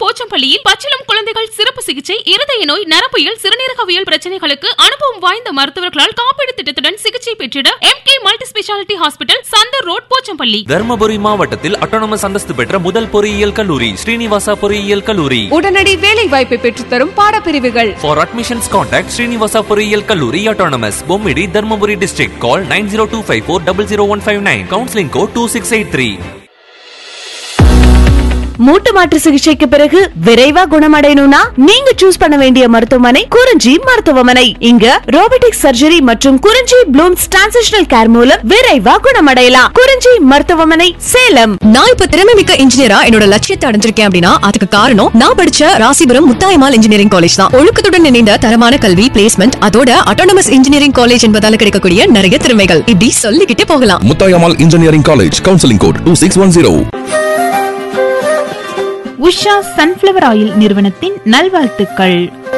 போச்சம்பள்ளியில் பச்சிளம் குழந்தைகள் சிறப்பு சிகிச்சை இருதய நோய் நரம்பியல் சிறுநீரகவியல் பிரச்சனைகளுக்கு அனுபவம் வாய்ந்த மருத்துவர்களால் காப்பீடு திட்டத்துடன் சிகிச்சை பெற்றிட M K multi speciality hospital Chandar road Pochampalli Dharmapuri மாவட்டத்தில் அட்டானமஸ் அந்தஸ்து பெற்ற முதல் பொறியியல் கல்லூரி ஸ்ரீனிவாசா பொறியியல் கல்லூரி உடனடி வேலை வாய்ப்பை பெற்றுத்தரும் பாடப்பிரிவுகள் For admissions, contact Srinivasa பொறியியல் கல்லூரி autonomous Bommidi Dharmapuri district. Call 90254 Counseling code 2683. மூட்டு மாற்று சிகிச்சைக்கு பிறகு விரைவா குணமடையணும்னா நீங்க சூஸ் பண்ண வேண்டிய மருத்துவமனை குறிஞ்சி மருத்துவமனை இங்க ரோபோட்டிக் சர்ஜரி மற்றும் குறிஞ்சி ப்ளூம்ஸ் டிரான்சிஷனல் கேர் மூலம் விரைவா குணமடையலாம் குறிஞ்சி மருத்துவமனை சேலம் நான் இப்ப திறமை மிக்க இன்ஜினியரா என்னோட லட்சியத்தை அடைஞ்சிருக்கேன் அப்படின்னா அதுக்கு காரணம் நான் படிச்ச ராசிபுரம் முத்தாயமால் இன்ஜினியரிங் காலேஜ் தான் ஒழுக்கத்துடன் இணைந்த தரமான கல்வி பிளேஸ்மெண்ட் அதோட அட்டானமஸ் இன்ஜினியரிங் காலேஜ் என்பதால கிடைக்கக்கூடிய நிறைய திறமைகள் இப்படி சொல்லிக்கிட்டே போகலாம் Muthayammal engineering college counselling code two six one zero Usha sunflower oil நிறுவனத்தின் நல்வாழ்த்துக்கள்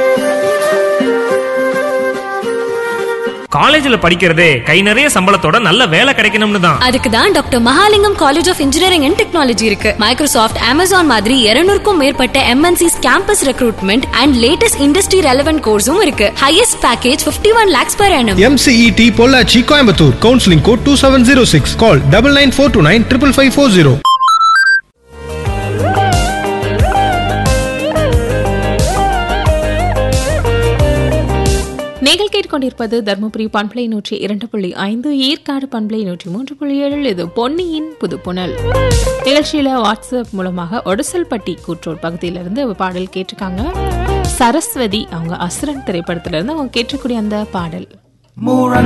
காலேஜ்ல படிக்கிறதே கை நிறைய சம்பளத்தோட நல்ல வேலை கிடைக்கணும்னு தான் அதுக்கு தான் doctor Mahalingam college of engineering and technology இருக்கு மைக்ரோசாஃப்ட் அமேசான் மாதிரி 200 க்கும் மேற்பட்ட MNCs campus recruitment and latest industry relevant கோர்ஸும் இருக்கு highest package 51 one lakhs per annum MCET Pollachi Coimbatore counselling code two seven zero six call double nine four two nine triple five four zero நீங்கள் கேட்டுக்கொண்டிருப்பது தர்மபுரி பண்பலை நூற்றி இரண்டு புள்ளி ஐந்து ஏற்காடு பண்பலை நூற்றி மூன்று புள்ளி ஏழில் இது பொன்னியின் புதுப்புணல் நிகழ்ச்சியில வாட்ஸ்அப் மூலமாக ஒடசல்பட்டி கூற்றோர் பகுதியிலிருந்து பாடல் கேட்டிருக்காங்க சரஸ்வதி அவங்க அசுரன் திரைப்படத்திலிருந்து அவங்க கேட்டக்கூடிய அந்த பாடல்